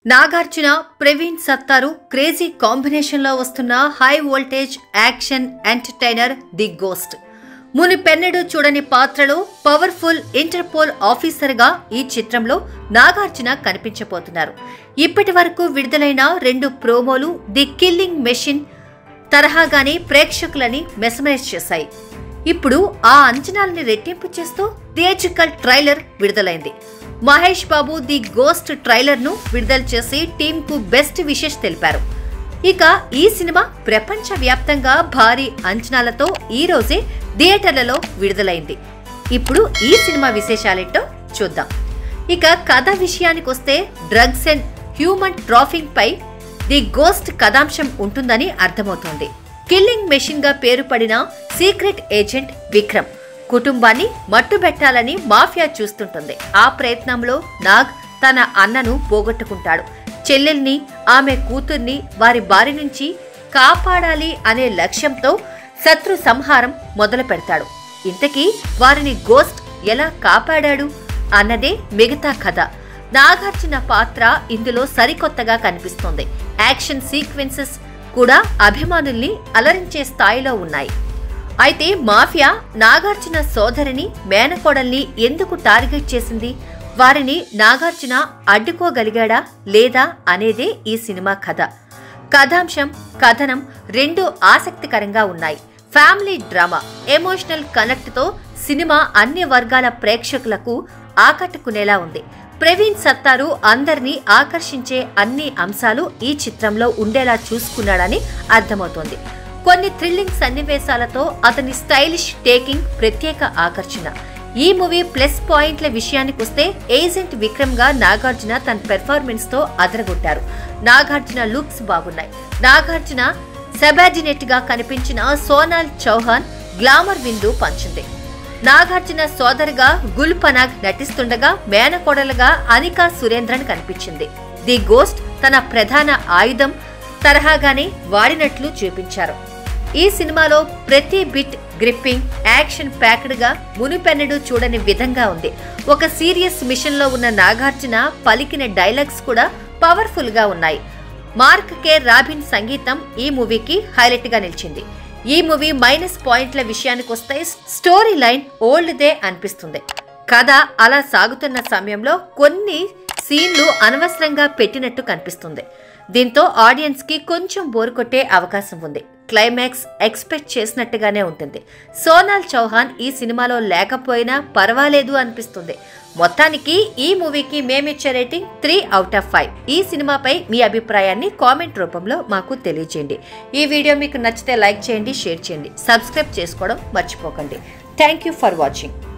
Nagarjuna Praveen Sattaru crazy కాంబినేషన్లో వస్తున్న high voltage action entertainer the ghost మునిపెన్నడూ చూడని పాత్రలో పవర్ఫుల్ ఇంటర్పోల్ ఆఫీసర్గా ఈ చిత్రంలో నాగార్జున కనిపించబోతున్నారు ఇప్పటి వరకు విడుదలైన రెండు ప్రోమోలు ది కిల్లింగ్ మెషిన్ తరహాగానే ప్రేక్షకులని మెసమైజ్ చేశాయి ఇప్పుడు ఆ అంచనాలని రెట్టింపు చేస్తూ థియేట్రికల్ ట్రైలర్ విడుదలైంది Mahesh Babu the ghost trailer ను విడుదల చేసి టీమ్ కు బెస్ట్ విషెస్ తెలిపారు ఇక ఈ సినిమా ప్రపంచ వ్యాప్తంగా భారీ అంచనాలతో ఈ రోజే థియేటర్లలో విడుదలైంది ఇప్పుడు ఈ సినిమా విశేషాలేంటో చూద్దాం ఇక కథ విషయానికొస్తే డ్రగ్స్ అండ్ హ్యూమన్ ట్రాఫింగ్ పై ది గోస్ట్ కథాంశం ఉంటుందని అర్థమవుతోంది కిల్లింగ్ మెషిన్ గా పేరు పడిన సీక్రెట్ ఏజెంట్ విక్రమ్ కుటుంబాన్ని మట్టుబెట్టాలని మాఫియా చూస్తుంటుంది ఆ ప్రయత్నంలో నాగ్ తన అన్నను పోగొట్టుకుంటాడు చెల్లెల్ని ఆమె కూతుర్ని వారి బారి నుంచి కాపాడాలి అనే లక్ష్యంతో శత్రు సంహారం మొదలు పెడతాడు ఇంతకీ వారిని గోస్ట్ ఎలా కాపాడాడు అన్నదే మిగతా కథ నాగార్జున పాత్ర ఇందులో సరికొత్తగా కనిపిస్తోంది యాక్షన్ సీక్వెన్సెస్ కూడా అభిమానుల్ని అలరించే స్థాయిలో ఉన్నాయి అయితే మాఫియా నాగార్జున సోదరిని మేనకోడల్ని ఎందుకు టార్గెట్ చేసింది వారిని నాగార్జున అడ్డుకోగలిగాడా లేదా అనేదే ఈ సినిమా కథ కథాంశం కథనం రెండూ ఆసక్తికరంగా ఉన్నాయి ఫ్యామిలీ డ్రామా ఎమోషనల్ కనెక్ట్తో సినిమా అన్ని వర్గాల ప్రేక్షకులకు ఆకట్టుకునేలా ఉంది ప్రవీణ్ సత్తారు అందరినీ ఆకర్షించే అన్ని అంశాలు ఈ చిత్రంలో ఉండేలా చూసుకున్నాడని అర్థమవుతోంది కొన్ని థ్రిల్లింగ్ సన్నివేశాలతో అతని స్టైలిష్ టేకింగ్ ప్రత్యేక ఆకర్షణ ఈ మూవీ ప్లస్ పాయింట్ల విషయానికొస్తే ఏజెంట్ విక్రమ్ గా నాగార్జున తన పెర్ఫార్మెన్స్ తో అదరగొట్టారు నాగార్జున లుక్స్ బాగున్నాయి నాగార్జున సెబార్డినేట్ గా కనిపించిన సోనాల్ చౌహాన్ గ్లామర్ విందు పంచింది నాగార్జున సోదరుగా గుల్ పనాగ్ నటిస్తుండగా మేనకోడలుగా అనికా సురేంద్రన్ కనిపించింది ది గోస్ట్ తన ప్రధాన ఆయుధం తరహాగానే వాడినట్లు చూపించారు ఈ సినిమాలో ప్రతి బిట్ గ్రిప్పింగ్ యాక్షన్ ప్యాక్డ్ గా మునిపెన్నడు చూడని విధంగా ఉంది ఒక సీరియస్ మిషన్ లో ఉన్న నాగార్జున పలికిన డైలాగ్స్ కూడా పవర్ఫుల్ గా ఉన్నాయి మార్క్ కే రాబిన్ సంగీతం ఈ మూవీకి హైలైట్ గా నిలిచింది ఈ మూవీ మైనస్ పాయింట్ల విషయానికి వస్తే స్టోరీ లైన్ ఓల్డ్ దే అనిపిస్తుంది కథ అలా సాగుతున్న సమయంలో కొన్ని సీన్లు అనవసరంగా పెట్టినట్టు కనిపిస్తుంది దీంతో ఆడియన్స్ కి కొంచెం బోరు కొట్టే అవకాశం ఉంది క్లైమాక్స్ ఎక్స్పెక్ట్ చేసినట్టుగానే ఉంటుంది సోనాల్ చౌహాన్ ఈ సినిమాలో లేకపోయినా పర్వాలేదు అనిపిస్తుంది మొత్తానికి ఈ మూవీకి మేమిచ్చే rating three out of five ఈ సినిమాపై మీ అభిప్రాయాన్ని కామెంట్ రూపంలో మాకు తెలియజేయండి ఈ వీడియో మీకు నచ్చితే లైక్ చేయండి షేర్ చేయండి సబ్స్క్రైబ్ చేసుకోవడం మర్చిపోకండి థ్యాంక్ యూ ఫర్ వాచింగ్